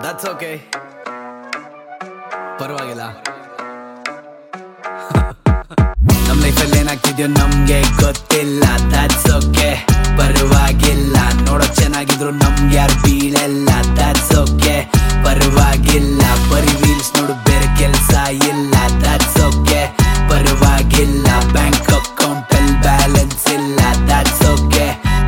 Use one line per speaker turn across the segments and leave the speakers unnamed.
that's okay ಪರವಾಗಿಲ್ಲ ನಮ್ ಲೈಫಲ್ಲಿ ಏನಾಗ್ತಿದ್ಯೋ ನಮ್ಗೆ ಗೊತ್ತಿಲ್ಲ ದಟ್ಸ್ ಓಕೆ ಪರವಾಗಿಲ್ಲ ನೋಡೋಕ್ ಚೆನ್ನಾಗಿದ್ರು ನಮ್ಗೆ ಯಾರು ಬೀಳಲ್ಲ ದಟ್ಸ್ ಓಕೆ ಪರವಾಗಿಲ್ಲ ಬರೀ ರೀಲ್ಸ್ ನೋಡು ಬೇರೆ ಕೆಲ್ಸ ಇಲ್ಲ ದಟ್ಸ್ ಓಕೆ ಪರವಾಗಿಲ್ಲ ಬ್ಯಾಂಕ್ ಅಕೌಂಟ್ ಅಲ್ಲಿ ಬ್ಯಾಲೆನ್ಸ್ ಇಲ್ಲ ದಟ್ಸ್ ಓಕೆ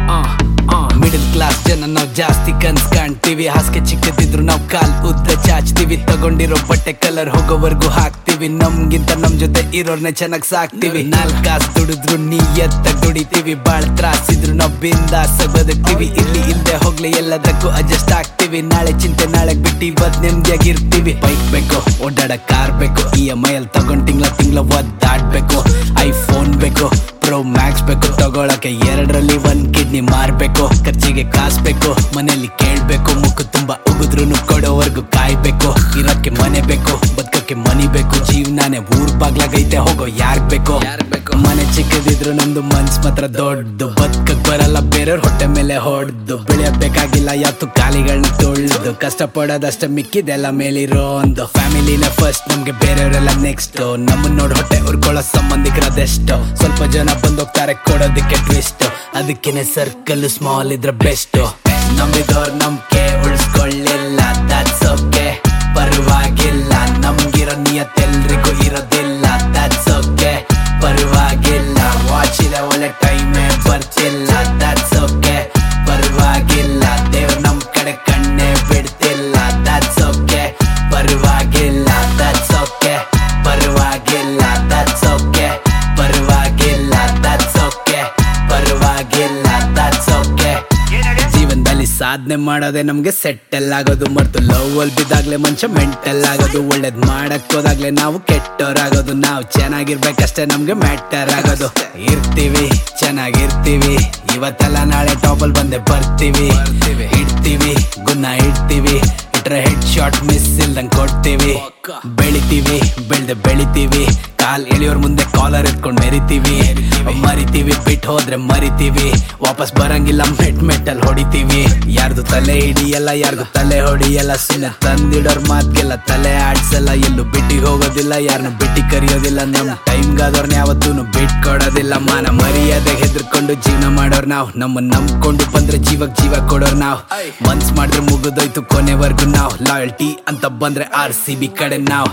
ಮಿಡಲ್ ಕ್ಲಾಸ್ ಜನ ನಾವು ಜಾಸ್ತಿ ಕನ್ಸ್ ಕಾಣ್ತೀವಿ ಹಾಸಿಗೆ ಚಿಕ್ಕದಿದ್ರು ನಾವು ಕಾಲ್ ಉದ್ದ ಚಾಚ್ತೀವಿ ತಗೊಂಡಿರೋ ಬಟ್ಟೆ ಕಲರ್ ಹೋಗೋವರೆಗೂ ಹಾಕ್ತಿವಿ ನಮ್ಗಿಂತ ನಮ್ ಜೊತೆ ಇರೋರ್ನೆ ಚೆನ್ನಾಗ್ ಸಾಕ್ತಿವಿ ನಾಲ್ಕ್ ಕಾಸ್ ದುಡಿದ್ರು ನೀಯತ್ತ ದುಡಿತೀವಿ ಬಾಳ್ ತ್ರಾಸಿದ್ರು ನಾವು ಬಿಂದಾಸ ಬದುಕ್ತಿವಿ ಇಲ್ಲಿ ಇಲ್ದೆ ಹೋಗ್ಲಿ ಎಲ್ಲದಕ್ಕೂ ಅಡ್ಜಸ್ಟ್ ಆಗ್ತೀವಿ ನಾಳೆ ಚಿಂತೆ ನಾಳೆ ಬಿಟ್ಟು ಇವತ್ ನೆಮ್ಮದಿಯಾಗಿರ್ತೀವಿ ಬೈಕ್ ಬೇಕು ಓಡಾಡ ಕಾರ್ ಬೇಕು ಇ ಎಮ್ ಐ ಅಲ್ಲಿ ತಗೊಂಡ್ ತಿಂಗ್ಳ ತಿಂಗ್ಳ ಒದ್ದಾಡ್ಬೇಕು ಐಫೋನ್ ಬೇಕು ಪ್ರೋ ಮ್ಯಾಕ್ಸ್ ಬೇಕು ತಗೊಳಕ್ಕೆ ಎರಡರಲ್ಲಿ ಒಂದ್ ಕಿಡ್ನಿ ಮಾರ್ಬೇಕು ಖರ್ಚಿಗೆ ಕಾಸ್ ಬೇಕು ಮನೆಯಲ್ಲಿ ಕೇಳ್ಬೇಕು ಮುಕ್ಕು ತುಂಬಾ ಉಗಿದ್ರು ಕೊಡೋವರೆಗೂ ಕಾಯ್ಬೇಕು ಇರಕ್ಕೆ ಮನೆ ಬೇಕು ಬದುಕಕ್ಕೆ ಮನಿ ಬೇಕು ಜೀವನಾನೇ ಊರ್ ಬಾಗ್ಲಾಗೈತೆ ಹೋಗೋ ಯಾರ್ ಬೇಕು ಮನೆ ಚಿಕ್ಕದಿದ್ರು ನಮ್ದು ಮನ್ಸ್ ಮಾತ್ರ ದೊಡ್ಡದು ಬದುಕಕ್ ಬರಲ್ಲ ಬೇರೆಯವ್ರ ಹೊಟ್ಟೆ ಮೇಲೆ ಹೊಡ್ದು ಬೆಳೆಯಬೇಕಾಗಿಲ್ಲ ಯಾವತ್ತು ಕಾಲಿಗಳನ್ನ ತೊಳ್ದು ಕಷ್ಟ ಪಡೋದಷ್ಟ ಮಿಕ್ಕಿದೆಲ್ಲ ಮೇಲಿರೋ ಒಂದು ಫ್ಯಾಮಿಲಿನ ಫಸ್ಟ್ ನಮ್ಗೆ ಬೇರೆಯವರೆಲ್ಲ ನೆಕ್ಸ್ಟ್ ನಮ್ಮನ್ನ ನೋಡಿ ಹೊಟ್ಟೆ ಉರ್ಕೊಳ್ಳೋ ಸಂಬಂಧಿಕರದೆಷ್ಟು ಸ್ವಲ್ಪ ಜನ ಬಂದೋಗ್ತಾರೆ ಕೊಡೋದಕ್ಕೆ ಟ್ವಿಸ್ಟ್ ಅದಕ್ಕೇನೆ ಸರ್ಕಲ್ ಸ್ಮಾಲ್ ಇದ್ರ ಬೆಸ್ಟ್ ನಂಬಿದವ್ರ ನಂಬಿಕೆ ಉಳಿಸ್ಕೊಳ್ಳಿಲ್ಲ ದಟ್ಸ್ ಓಕೆ ಪರವಾಗಿಲ್ಲ ನಮ್ಗಿರೋ ನಿಯತ್ತೆಲ್ರಿಗೂ ಇರೋದಿಲ್ಲ ದಟ್ಸ್ ಓಕೆ ಪರವಾಗಿಲ್ಲ ವಾಚ್ ಇದೆ ಒಳ್ಳೆ ಟೈಮೇ ಬರ್ತಿಲ್ಲ ದಟ್ಸ್ ಓಕೆ ಪರವಾಗಿಲ್ಲ ದೇವ್ರ ನಮ್ ಕಡೆ ಕಣ್ಣೇ ಬಿಡ್ತಿಲ್ಲ ದಟ್ಸ್ ಓಕೆ ಪರವಾಗಿಲ್ಲ ದಟ್ಸ್ ಓಕೆ ಪರವಾಗಿಲ್ಲ ದಟ್ಸ್ ಓಕೆ ಪರವಾಗಿಲ್ಲ ದಟ್ಸ್ ಓಕೆ ಪರವಾಗಿಲ್ಲ ದಟ್ಸ್ ಓಕೆ ಜೀವನದಲ್ಲಿ ಸಾಧನೆ ಮಾಡೋದೇ ನಮ್ಗೆ ಸೆಟ್ಟಲ್ ಆಗೋದು ಮರ್ತು ಲವ್ ಅಲ್ಲಿ ಬಿದ್ದಾಗ್ಲೇ ಮನುಷ್ಯ ಮೆಂಟಲ್ ಆಗೋದು ಒಳ್ಳೇದ್ ಮಾಡಕ್ ಹೋದಾಗ್ಲೇ ನಾವು ಕೆಟ್ಟೋರಾಗೋದು ನಾವು ಚೆನ್ನಾಗಿರ್ಬೇಕಷ್ಟೇ ನಮ್ಗೆ ಮ್ಯಾಟರ್ ಆಗೋದು ಇರ್ತೀವಿ ಚೆನ್ನಾಗಿರ್ತೀವಿ ಇವತ್ತೆಲ್ಲ ನಾಳೆ ಟಾಪಲ್ ಬಂದೆ ಬರ್ತೀವಿ ಇಡ್ತೀವಿ ಗುನ್ನ ಇಡ್ತೀವಿ ಇಟ್ರೆ ಹೆಡ್ ಶಾಟ್ ಮಿಸ್ ಇಲ್ದಂಗ್ ಕೊಡ್ತೀವಿ ಬೆಳಿತೀವಿ ಬೆಳ್ದೆ ಬೆಳಿತೀವಿ ಕಾಲ್ ಎಳಿಯೋರ್ ಮುಂದೆ ಕಾಲರ್ ಎತ್ಕೊಂಡ್ ಮೆರಿತೀವಿ ಮರಿತೀವಿ ಬಿಟ್ ಹೋದ್ರೆ ಮರಿತೀವಿ ವಾಪಸ್ ಬರಂಗಿಲ್ಲ ಮೆಟ್ ಮೆಟ್ಟಲ್ ಹೊಡಿತೀವಿ ಯಾರ್ದು ತಲೆ ಹಿಡಿಯಲ್ಲ ಯಾರ್ದು ತಲೆ ಹೊಡಿಯಲ್ಲ ಸುಮ್ಮನೆ ತಂದಿಡೋರ್ ಮಾತ್ಗೆಲ್ಲ ತಲೆ ಆಡ್ಸಲ್ಲ ಎಲ್ಲೂ ಬಿಟ್ಟಿ ಹೋಗೋದಿಲ್ಲ ಯಾರನ್ನ ಬಿಟ್ಟಿ ಕರಿಯೋದಿಲ್ಲ ನಮ್ ಟೈಮ್ಗಾದವ್ರನ್ನ ಯಾವತ್ತೂ ಬಿಟ್ ಕೊಡೋದಿಲ್ಲ ಮಾನ ಮರ್ಯಾದೆ ಹೆದರ್ಕೊಂಡು ಜೀವನ ಮಾಡೋರ್ ನಾವ್ ನಮ್ಮನ್ನ ನಂಬ್ಕೊಂಡು ಬಂದ್ರೆ ಜೀವಕ್ ಜೀವ ಕೊಡೋರ್ ನಾವ್ ಮನ್ಸ್ ಮಾಡಿದ್ರೆ ಮುಗಿದೋಯ್ತು ಕೊನೆವರ್ಗು ನಾವ್ ಲಾಯಲ್ಟಿ ಅಂತ ಬಂದ್ರೆ ಆರ್ ಸಿ ಬಿ ಕಡೆ ನಾವ್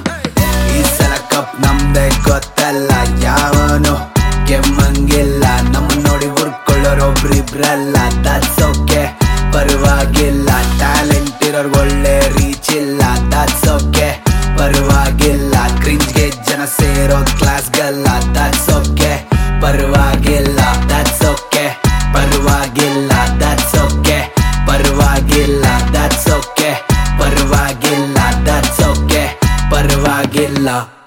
ಈ ಸಲ ಕಪ್ ನಮ್ದೆ ಗೊತ್ತಲ್ಲ ಯಾವನು ಕೆಮ್ಮಂಗಿಲ್ಲ ನಮ್ಮ ನೋಡಿ ಹುರ್ಕೊಳ್ಳೋರು ಒಬ್ರಿಬ್ರಲ್ಲ ದಟ್ಸ್ ಓಕೆ ಪರವಾಗಿಲ್ಲ ಟ್ಯಾಲೆಂಟ್ ಇರೋರ್ ಒಳ್ಳೆ ರೀಚ್ ಇಲ್ಲ ದಟ್ಸ್ ಓಕೆ ಪರವಾಗಿಲ್ಲ ಕ್ರಿಂಜ್ಗೆ ಜನ ಸೇರೋದ್ ಕ್ಲಾಸ್ಗಲ್ಲ ದಟ್ಸ್ ಓಕೆ ಪರವಾಗಿಲ್ಲ ದಟ್ಸ್ ಓಕೆ ಪರವಾಗಿಲ್ಲ ದಟ್ಸ್ ಓಕೆ ಪರವಾಗಿಲ್ಲ ದಟ್ಸ್ ಓಕೆ ಪರವಾಗಿಲ್ಲ ದಟ್ಸ್ ಓಕೆ ಪರವಾಗಿಲ್ಲ